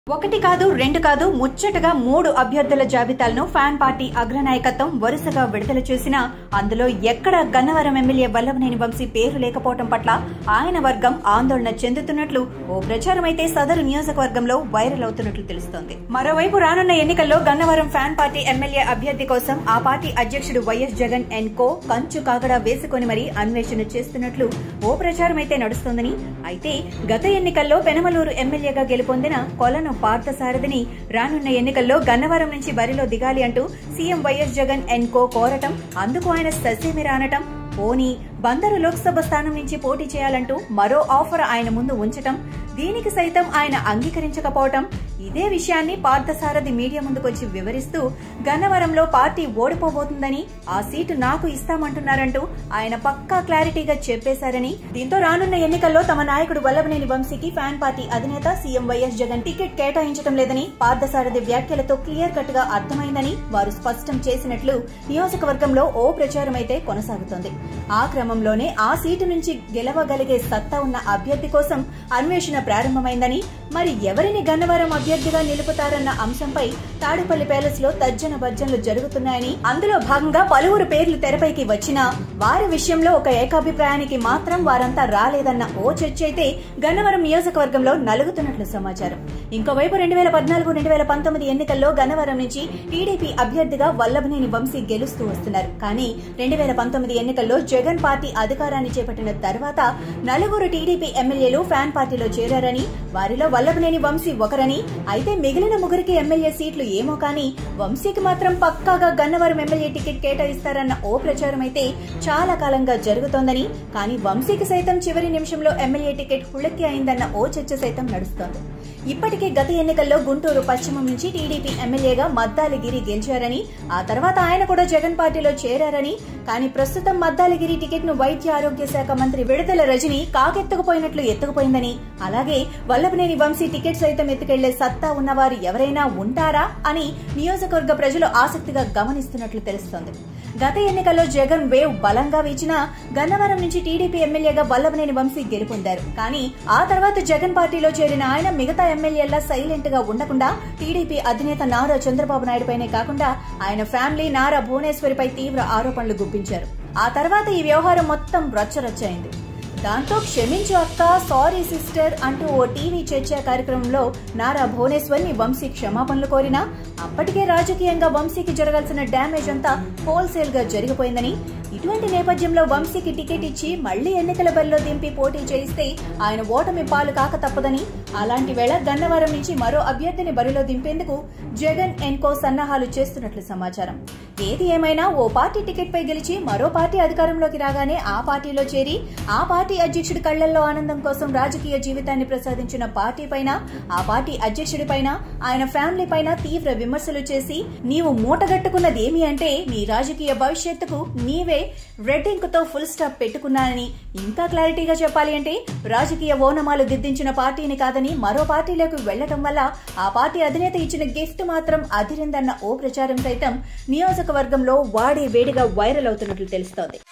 ఒకటి కాదు రెండు కాదు ముచ్చటగా మూడు అభ్యర్థుల జాబితాలను ఫ్యాన్ పార్టీ అగ్రనాయకత్వం వరుసగా విడుదల చేసినా అందులో ఎక్కడ గన్నవరం ఎమ్మెల్యే వల్లభనేని వంశీ పేరు లేకపోవడం పట్ల ఆయన వర్గం ఆందోళన చెందుతున్నట్లు ఓ ప్రచారం అయితే సదరు నియోజకవర్గంలో వైరల్ అవుతున్నట్లు తెలుస్తోంది మరోవైపు రానున్న ఎన్నికల్లో గన్నవరం ఫ్యాన్ పార్టీ ఎమ్మెల్యే అభ్యర్థి కోసం ఆ పార్టీ అధ్యక్షుడు వైఎస్ జగన్ అండ్ కో కంచు కాగడా వేసుకొని మరీ అన్వేషణ చేస్తున్నట్లు ఓ ప్రచారం అయితే నడుస్తోందని అయితే గత ఎన్నికల్లో పెనమలూరు ఎమ్మెల్యేగా గెలుపొందిన కొలను పార్థసారథిని రానున్న ఎన్నికల్లో గన్నవరం నుంచి బరిలో దిగాలి అంటూ CM YS Jagan and co కోరటం అందుకు ఆయన ససేమిరా అనటం పోనీ బందరు లోక్సభ స్థానం నుంచి పోటీ చేయాలంటూ మరో ఆఫర్ ఆయన ముందు ఉంచటం దీనికి సైతం ఆయన అంగీకరించకపోవటం ఇదే విషయాన్ని పార్థసారథి మీడియా ముందుకొచ్చి వివరిస్తూ గన్నవరంలో పార్టీ ఓడిపోబోతుందని ఆ సీటు నాకు ఇస్తామంటున్నారంటూ ఆయన పక్కా క్లారిటీగా చెప్పేశారని దీంతో రానున్న ఎన్నికల్లో తమ నాయకుడు వల్లభనేని వంశీకి ఫ్యాన్ పార్టీ అధినేత సీఎం వైఎస్ జగన్ టికెట్ కేటాయించడం లేదని పార్థసారథి వ్యాఖ్యలతో క్లియర్ కట్ గా అర్థమైందని వారు స్పష్టం చేసినట్లు నియోజకవర్గంలో ఓ ప్రచారం అయితే కొనసాగుతోంది ఆ క్రమంలోనే ఆ సీటు నుంచి గెలవగలిగే సత్తా ఉన్న అభ్యర్థి కోసం అన్వేషణ ప్రారంభమైందని మరి ఎవరిని గన్నవరం అభ్యర్థిగా నిలుపుతారన్న అంశంపై తాడేపల్లి ప్యాలెస్ లో తర్జన భర్జనలు జరుగుతున్నాయని అందులో భాగంగా పలువురు పేర్లు తెరపైకి వచ్చినా వారి విషయంలో ఒక ఏకాభిప్రాయానికి మాత్రం వారంతా రాలేదన్న ఓ చర్చ అయితే గన్నవరం నియోజకవర్గంలో నలుగుతున్నట్లు సమాచారం ఇంకోవైపు రెండు వేల పద్నాలుగు రెండు వేల పంతొమ్మిది ఎన్నికల్లో గన్నవరం నుంచి టీడీపీ అభ్యర్థిగా వల్లభనేని వంశీ గెలుస్తూ వస్తున్నారు కానీ రెండు వేల పంతొమ్మిది ఎన్నికల్లో జగన్ పార్టీ అధికారాన్ని చేపట్టిన తర్వాత నలుగురు టీడీపీ ఎమ్మెల్యేలు ఫ్యాన్ పార్టీలో చేరారని వారిలో వల్లభనేని వంశీ ఒకరని అయితే మిగిలిన ముగ్గురికి ఎమ్మెల్యే సీట్లు ఏమో కానీ వంశీకి మాత్రం పక్కాగా గన్నవరం ఎమ్మెల్యే టికెట్ కేటాయిస్తారన్న ఓ ప్రచారం అయితే చాలా కాలంగా జరుగుతోందని కానీ వంశీకి సైతం చివరి నిమిషంలో ఎమ్మెల్యే టికెట్ హుళక్కి అయిందన్న ఓ చర్చ సైతం నడుస్తోంది ఇప్పటికే గత ఎన్నికల్లో గుంటూరు పశ్చిమం నుంచి టీడీపీ ఎమ్మెల్యేగా మద్దాలిగిరి గెలిచారని ఆ తర్వాత ఆయన కూడా జగన్ పార్టీలో చేరారని కానీ ప్రస్తుతం మద్దాలిగిరి టికెట్ ను వైద్య ఆరోగ్య శాఖ మంత్రి విడుదల రజని కాకెత్తుకుపోయినట్లు ఎత్తుకుపోయిందని అలాగే వల్లభనేని వంశీ టికెట్ సైతం ఎత్తుకెళ్లే సత్తా ఉన్నవారు ఎవరైనా ఉంటారా అని నియోజకవర్గ ప్రజలు ఆసక్తిగా గమనిస్తున్నట్లు తెలుస్తోంది గత ఎన్నికల్లో జగన్ వేవ్ బలంగా వీచినా గన్నవరం నుంచి టీడీపీ ఎమ్మెల్యేగా వల్లభనేని వంశీ గెలుపొందారు కానీ ఆ తర్వాత జగన్ పార్టీలో చేరిన ఆయన మిగతా ఎమ్మెల్యేలా సైలెంట్ గా ఉండకుండా టీడీపీ అధినేత నారా చంద్రబాబు నాయుడుపైనే కాకుండా ఆయన ఫ్యామిలీ నారా భువనేశ్వరిపై తీవ్ర ఆరోపణలు గుప్పించారు ఆ తర్వాత ఈ వ్యవహారం మొత్తం రచ్చరచ్చైంది దాంతో క్షమించు అక్క సారీ సిస్టర్ అంటూ ఓ టీవీ చర్చా కార్యక్రమంలో నారా భువనేశ్వర్ని వంశీ క్షమాపణలు కోరినా అప్పటికే రాజకీయంగా వంశీకి జరగాల్సిన డ్యామేజ్ అంతా హోల్సేల్ గా జరిగిపోయిందని ఇటువంటి నేపథ్యంలో వంశీకి టికెట్ ఇచ్చి మళ్లీ ఎన్నికల బరిలో దింపి పోటీ చేయిస్తే ఆయన ఓటమి పాలు కాక తప్పదని అలాంటి వేళ గన్నవరం నుంచి మరో అభ్యర్థిని బరిలో దింపేందుకు జగన్ ఎన్కో సన్నాహాలు చేస్తున్నట్లు సమాచారం ఏది ఏమైనా ఓ పార్టీ టికెట్ పై గెలిచి మరో పార్టీ అధికారంలోకి రాగానే ఆ పార్టీలో చేరి ఆ పార్టీ అధ్యక్షుడి కళ్లల్లో ఆనందం కోసం రాజకీయ జీవితాన్ని ప్రసాదించిన పార్టీ పైన ఆ పార్టీ అధ్యక్షుడి పైన ఆయన ఫ్యామిలీ పైన తీవ్ర విమర్శలు చేసి నీవు మూటగట్టుకున్నది ఏమి అంటే నీ రాజకీయ భవిష్యత్తుకు నీవే రెడ్ ఇంక్ తో ఫుల్ స్టాప్ పెట్టుకున్నానని ఇంకా క్లారిటీగా చెప్పాలి అంటే రాజకీయ ఓనమాలు దిద్దించిన పార్టీని కాదని మరో పార్టీలోకి వెళ్లటం వల్ల ఆ పార్టీ అధినేత ఇచ్చిన గిఫ్ట్ మాత్రం అదిరిందన్న ఓ ప్రచారం సైతం నియోజకవర్గంలో వాడే వేడిగా వైరల్ అవుతున్నట్లు తెలుస్తోంది